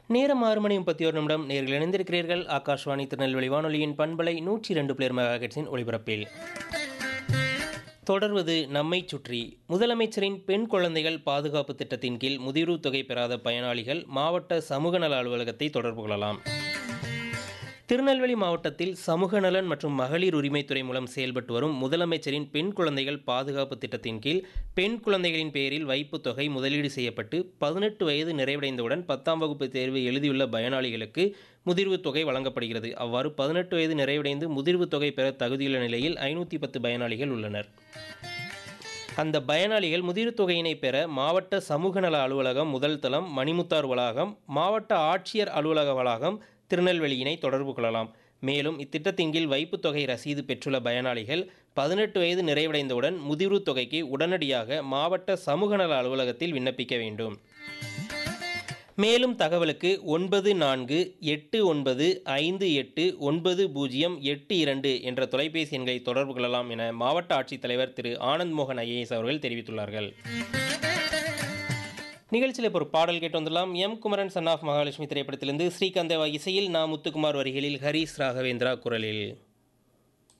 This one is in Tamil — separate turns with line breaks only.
நேரம் ஆறு மணி முப்பத்தி ஒரு நிமிடம் நேரில் இணைந்திருக்கிறீர்கள் ஆகாஷ்வாணி திருநெல்வேலி வானொலியின் பண்பலை நூற்றி இரண்டு பிளேர் மெகாஹெட்ஸின் ஒளிபரப்பில் தொடர்வது நம்மை சுற்றி முதலமைச்சரின் பெண் குழந்தைகள் பாதுகாப்பு திட்டத்தின் கீழ் முதிர்வு தொகை பெறாத பயனாளிகள் மாவட்ட சமூக நல அலுவலகத்தை தொடர்பு கொள்ளலாம் திருநெல்வேலி மாவட்டத்தில் சமூக நலன் மற்றும் மகளிர் உரிமைத்துறை மூலம் செயல்பட்டு வரும் முதலமைச்சரின் பெண் குழந்தைகள் பாதுகாப்பு திட்டத்தின் கீழ் பெண் குழந்தைகளின் பெயரில் வைப்பு தொகை முதலீடு செய்யப்பட்டு பதினெட்டு வயது நிறைவடைந்தவுடன் பத்தாம் வகுப்பு தேர்வு எழுதியுள்ள பயனாளிகளுக்கு முதிர்வு தொகை வழங்கப்படுகிறது அவ்வாறு பதினெட்டு வயது நிறைவடைந்து முதிர்வு தொகை பெற தகுதியுள்ள நிலையில் ஐநூற்றி பத்து பயனாளிகள் உள்ளனர் அந்த பயனாளிகள் முதிர்வு தொகையினை பெற மாவட்ட சமூக நல அலுவலகம் முதல் தளம் மணிமுத்தார் வளாகம் மாவட்ட ஆட்சியர் அலுவலக வளாகம் திருநெல்வேலியினை தொடர்பு கொள்ளலாம் மேலும் இத்திட்டத்தின் கீழ் வைப்புத் தொகை ரசீது பெற்றுள்ள பயனாளிகள் பதினெட்டு வயது நிறைவடைந்தவுடன் முதிர்வு தொகைக்கு உடனடியாக மாவட்ட சமூக நல அலுவலகத்தில் விண்ணப்பிக்க வேண்டும் மேலும் தகவலுக்கு ஒன்பது நான்கு எட்டு ஒன்பது ஐந்து எட்டு ஒன்பது பூஜ்ஜியம் எட்டு இரண்டு என்ற தொலைபேசி எண்களை தொடர்பு கொள்ளலாம் என மாவட்ட ஆட்சித்தலைவர் திரு ஆனந்த் மோகன் ஐஏஎஸ் அவர்கள் தெரிவித்துள்ளார்கள் நிகழ்ச்சியில் இப்போ ஒரு பாடல் கேட்டு வந்துடலாம் M Kumaran son of Mahalakshmi திரைப்படத்திலிருந்து ஸ்ரீகாந்தேவா இசையில் நா முத்துக்குமார் வரிகளில் ஹரிஸ் ராகவேந்திரா குரலில்